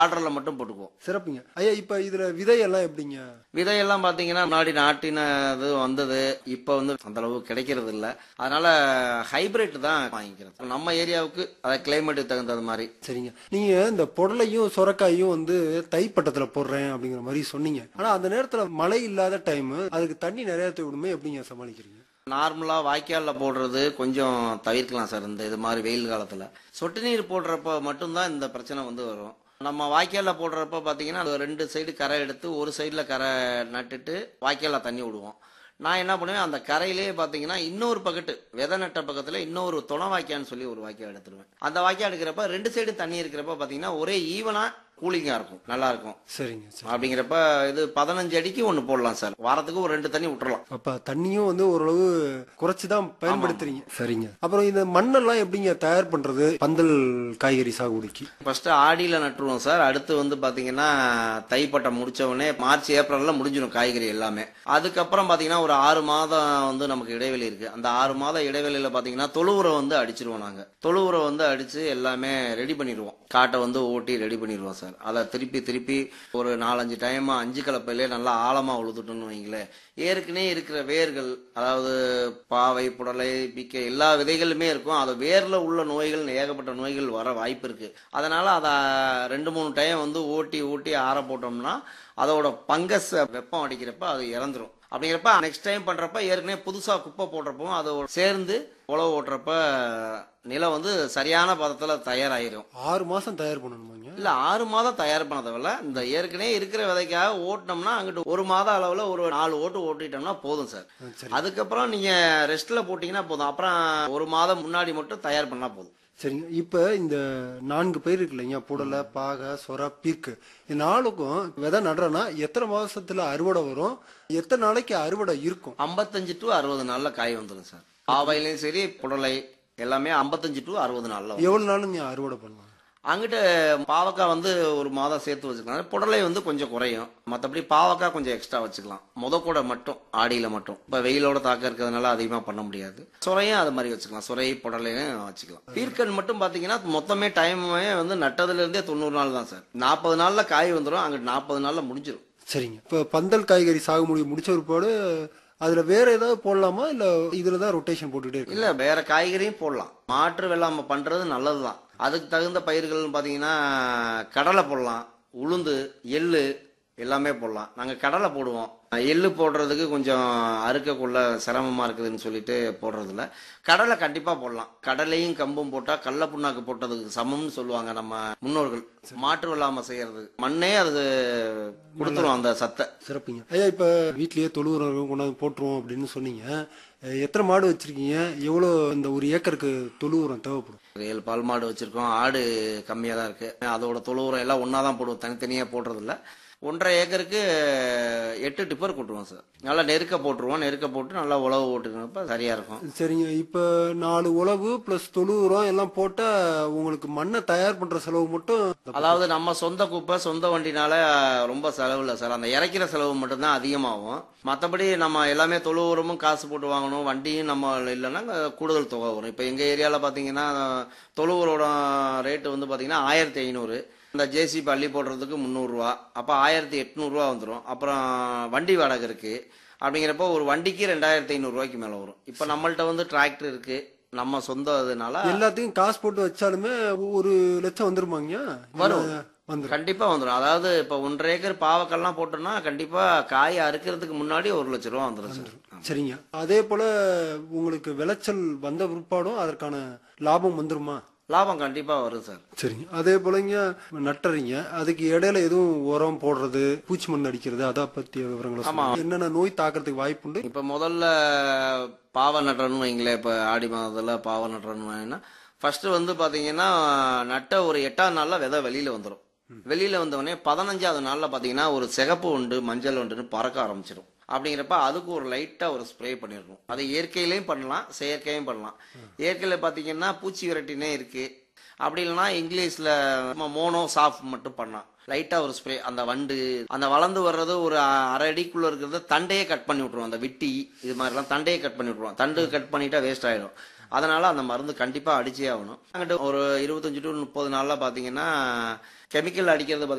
ஆர்டரில் மட்டும் போட்டுக்குவோம் சிறப்புங்க ஐயா இப்ப இதுல விதையெல்லாம் எப்படிங்க விதையெல்லாம் பார்த்தீங்கன்னா முன்னாடி நாட்டின இது வந்தது இப்போ வந்து அந்த அளவு கிடைக்கிறது இல்ல அதனால ஹைபிரிட் தான் வாங்கிக்கிறது நம்ம ஏரியாவுக்கு அதை கிளைமேட்டுக்கு தகுந்தது மாதிரி சரிங்க நீங்க இந்த புடலையும் சொரக்காயும் வந்து தைப்பட்டத்துல போடுறேன் அப்படிங்கிற மாதிரி சொன்னீங்க ஆனா அந்த நேரத்துல மழை இல்லாத டைம் அதுக்கு தண்ணி நிறைய விடுமே எப்படிங்க சமாளிக்கிறீங்க நார்மலா வாய்க்கால்ல போடுறது கொஞ்சம் தவிர்க்கலாம் சார் இந்த இது மாதிரி வெயில் காலத்துல சொட்டு நீர் போடுறப்ப மட்டும்தான் இந்த பிரச்சனை வந்து வரும் நம்ம வாய்க்கால்ல போடுறப்ப பாத்தீங்கன்னா அது ரெண்டு சைடு கரை எடுத்து ஒரு சைடுல கரை நட்டுட்டு வாய்க்கால்ல தண்ணி விடுவோம் நான் என்ன பண்ணுவேன் அந்த கரையிலேயே பாத்தீங்கன்னா இன்னொரு பக்கெட்டு விதை நட்ட பக்கத்துல இன்னொரு துணை வாய்க்கான்னு சொல்லி ஒரு வாய்க்கால் எடுத்துருவேன் அந்த வாய்க்கால் எடுக்கிறப்ப ரெண்டு சைடு தண்ணி இருக்கிறப்ப பாத்தீங்கன்னா ஒரே ஈவனா கூலிங்கா இருக்கும் நல்லா இருக்கும் சரிங்க சரி அப்படிங்கிறப்ப இது பதினஞ்சு அடிக்கு ஒன்று போடலாம் சார் வாரத்துக்கு ஒரு ரெண்டு தண்ணி விட்டுறலாம் அப்ப தண்ணியும் வந்து ஓரளவு குறைச்சுதான் பயன்படுத்துறீங்க சரிங்க அப்புறம் இந்த மண்ணெல்லாம் எப்படிங்க தயார் பண்றது பந்தல் காய்கறி சாகுபடிக்கு ஃபர்ஸ்ட் ஆடியில நட்டுருவோம் சார் அடுத்து வந்து பாத்தீங்கன்னா தைப்பட்டம் முடிச்ச உடனே மார்ச் ஏப்ரல்ல முடிஞ்சிடும் காய்கறி எல்லாமே அதுக்கப்புறம் பாத்தீங்கன்னா ஒரு ஆறு மாதம் வந்து நமக்கு இடைவெளி இருக்கு அந்த ஆறு மாத இடைவெளியில பாத்தீங்கன்னா தொழு உரம் வந்து அடிச்சிருவோம் நாங்க தொழு உரம் வந்து அடிச்சு எல்லாமே ரெடி பண்ணிடுவோம் காட்டை வந்து ஓட்டி ரெடி பண்ணிடுவோம் சார் அதை திருப்பி திருப்பி ஒரு நாலஞ்சு டைம் அஞ்சு கலப்பையிலே நல்லா ஆழமா உழுதுட்டோம்னு வைங்களேன் ஏற்கனவே இருக்கிற வேர்கள் அதாவது பாவை புடலை பிக்கை எல்லா விதைகளுமே இருக்கும் அது வேர்ல உள்ள நோய்கள் ஏகப்பட்ட நோய்கள் வர வாய்ப்பு இருக்கு அதனால அதை ரெண்டு மூணு டைம் வந்து ஓட்டி ஊட்டி ஆற போட்டோம்னா அதோட பங்கஸ் வெப்பம் அடிக்கிறப்ப அது இறந்துரும் அப்படிங்கிறப்ப நெக்ஸ்ட் டைம் பண்றப்ப ஏற்கனவே புதுசா குப்பை போடுறப்போ அது சேர்ந்து உழவு ஓட்டுறப்ப நிலம் வந்து சரியான பதத்துல தயாராயிரும் ஆறு மாசம் தயார் பண்ணணுமாங்க இல்ல ஆறு மாதம் தயார் பண்ண தேவையில்ல இந்த ஏற்கனவே இருக்கிற விதைக்காக ஓட்டினோம்னா அங்கிட்டு ஒரு மாத அளவுல ஒரு நாலு ஓட்டு ஓட்டிட்டோம்னா போதும் சார் சரி அதுக்கப்புறம் நீங்க ரெஸ்ட்ல போட்டீங்கன்னா போதும் அப்புறம் ஒரு மாதம் முன்னாடி மட்டும் தயார் பண்ணா போதும் சரிங்க இப்ப இந்த நான்கு பயிர் இருக்கு இல்லைங்க புடலை பாகை சொர பீர்க்கு இந்த நாளுக்கும் விதை நடுறோன்னா எத்தனை மாசத்துல அறுவடை வரும் எத்தனை நாளைக்கு அறுவடை இருக்கும் ஐம்பத்தஞ்சு டு அறுபது நாள்ல காய் வந்துடும் சார் பாவையிலையும் சரி புடலை எல்லாமே ஐம்பத்தஞ்சு டு அறுபது நாள்ல வரும். எவ்வளவு நாளுங்க அறுவடை பண்ணலாம் அங்கிட்ட பாவக்காய் வந்து ஒரு மாதம் சேர்த்து வச்சுக்கலாம் புடலை வந்து கொஞ்சம் குறையும் மற்றபடி பாவக்காய் கொஞ்சம் எக்ஸ்ட்ரா வச்சுக்கலாம் முத கூட மட்டும் ஆடியில மட்டும் இப்போ வெயிலோட தாக்கம் இருக்கிறதுனால அதிகமாக பண்ண முடியாது சுரையும் அது மாதிரி வச்சுக்கலாம் சுரை புடலையும் வச்சுக்கலாம் பீர்க்கன் மட்டும் பார்த்தீங்கன்னா மொத்தமே டைமே வந்து நட்டதுல இருந்தே தொண்ணூறு நாள் தான் சார் நாற்பது நாள்ல காய் வந்துடும் அங்கிட்டு நாற்பது நாள்ல முடிஞ்சிடும் சரிங்க இப்ப பந்தல் காய்கறி சாகுபடி முடிச்ச பிற்பாடு அதுல வேற ஏதாவது போடலாமா இல்ல இதுலதான் ரொட்டேஷன் போட்டுட்டே இருக்கு இல்ல வேற காய்கறியும் போடலாம் மாற்று வெள்ளாமை பண்றது நல்லதுதான் அதுக்கு தகுந்த பயிர்கள்னு பாத்தீங்கன்னா கடலை போடலாம் உளுந்து எள்ளு எல்லாமே போடலாம் நாங்க கடலை போடுவோம் எள்ளு போடுறதுக்கு கொஞ்சம் அறுக்கக்குள்ள சிரமமா இருக்குதுன்னு சொல்லிட்டு போடுறதில்ல கடலை கண்டிப்பா போடலாம் கடலையும் கம்பும் போட்டா கடல புண்ணாக்கு போட்டதுக்கு சமம்னு சொல்லுவாங்க நம்ம முன்னோர்கள் மாற்று வெள்ளாமை செய்யறது மண்ணே அது கொடுத்துரும் அந்த சத்தை சிறப்புங்க ஐயா இப்ப வீட்லயே தொழு உரம் கொண்டாந்து போட்டுருவோம் அப்படின்னு சொன்னீங்க அஹ் எத்தனை மாடு வச்சிருக்கீங்க எவ்வளவு இந்த ஒரு ஏக்கருக்கு தொழு உரம் தேவைப்படும் ஏழு பால் மாடு வச்சிருக்கோம் ஆடு கம்மியாக தான் இருக்கு அதோட தொழு உரம் எல்லாம் ஒன்றா தான் போடுவோம் தனித்தனியாக போடுறது இல்ல ஒன்றரை ஏக்கருக்கு எட்டு டிப்பர் கொட்டுருவோம் சார் நல்லா நெருக்க போட்டுருவோம் நெருக்க போட்டு நல்லா உழவு ஓட்டுறப்ப சரியா இருக்கும் சரிங்க இப்ப நாலு உழவு பிளஸ் தொழு உரம் எல்லாம் போட்டா உங்களுக்கு மண்ணை தயார் பண்ற செலவு மட்டும் அதாவது நம்ம சொந்த குப்பை சொந்த வண்டினால ரொம்ப செலவு இல்லை சார் அந்த இறக்கிற செலவு மட்டும்தான் அதிகமாகும் மற்றபடி நம்ம எல்லாமே தொழு உரமும் காசு போட்டு வாங்கணும் வண்டியும் நம்ம இல்லைன்னா கூடுதல் தொகை வரும் இப்போ எங்கள் ஏரியாவில் பார்த்தீங்கன்னா தொழு உரோட ரேட்டு வந்து பார்த்தீங்கன்னா ஆயிரத்தி ஐநூறு இந்த ஜேசிபி அள்ளி போடுறதுக்கு முந்நூறுரூவா அப்போ ஆயிரத்தி எட்நூறுரூவா வந்துடும் அப்புறம் வண்டி வாடகை இருக்குது அப்படிங்கிறப்போ ஒரு வண்டிக்கு ரெண்டாயிரத்தி ஐநூறுரூவாய்க்கு மேலே வரும் இப்போ நம்மள்ட்ட வந்து டிராக்டர் இருக்குது நம்ம சொந்த இதனால எல்லாத்தையும் காசு போட்டு வச்சாலுமே ஒரு லட்சம் வந்துருமாங்க வரும். வந்துரும் கண்டிப்பா வந்துடும் அதாவது இப்ப ஒன்றரை ஏக்கர் பாவக்கெல்லாம் போட்டோம்னா கண்டிப்பா காய் அறுக்கிறதுக்கு முன்னாடி ஒரு லட்ச ரூபா வந்துடும் சார் சரிங்க அதே போல உங்களுக்கு விளைச்சல் வந்த பிற்பாடும் அதற்கான லாபம் வந்துருமா லாபம் கண்டிப்பா வரும் சார் சரிங்க அதே போலங்க நட்டுறீங்க அதுக்கு இடையில எதுவும் உரம் போடுறது பூச்சி மண் அடிக்கிறது அதை பத்திய விவரங்களை சொல்லுங்க. என்னென்ன நோய் தாக்கிறதுக்கு வாய்ப்புண்டு இப்ப முதல்ல பாவை நட்டுறன்னு வைங்களேன் இப்ப ஆடி மாதத்துல பாவை நட்டுறன்னு வைங்கன்னா ஃபர்ஸ்ட் வந்து பாத்தீங்கன்னா நட்ட ஒரு எட்டாவது நாள்ல விதை வெளியில வந்துடும் வெளியில வந்த உடனே பதினஞ்சாவது நாள்ல பாத்தீங்கன்னா ஒரு சிகப்பு உண்டு மஞ்சள் உண்டுன்னு பறக்க ஆரம்பிச்சிடும் அப்படிங்கிறப்ப அதுக்கு ஒரு லைட்டா ஒரு ஸ்ப்ரே பண்ணிடணும் அது இயற்கையிலையும் பண்ணலாம் செயற்கையும் பண்ணலாம் இயற்கையில பாத்தீங்கன்னா பூச்சி விரட்டினே இருக்கு அப்படி இல்லைன்னா இங்கிலீஷ்ல மோனோ சாஃப் மட்டும் பண்ணலாம் லைட்டா ஒரு ஸ்ப்ரே அந்த வண்டு அந்த வளர்ந்து வர்றது ஒரு அரை அடிக்குள்ள இருக்கிறத தண்டையே கட் பண்ணி விட்டுருவோம் அந்த விட்டி இது மாதிரிலாம் தண்டையே கட் பண்ணி விட்டுருவோம் தண்டு கட் பண்ணிட்டா வேஸ்ட் ஆயிடும் அதனால அந்த மருந்து கண்டிப்பா அடிச்சே ஆகணும் அங்கிட்ட ஒரு இருபத்தஞ்சு டு முப்பது நாள்ல பாத்தீங்கன்னா கெமிக்கல் அடிக்கிறது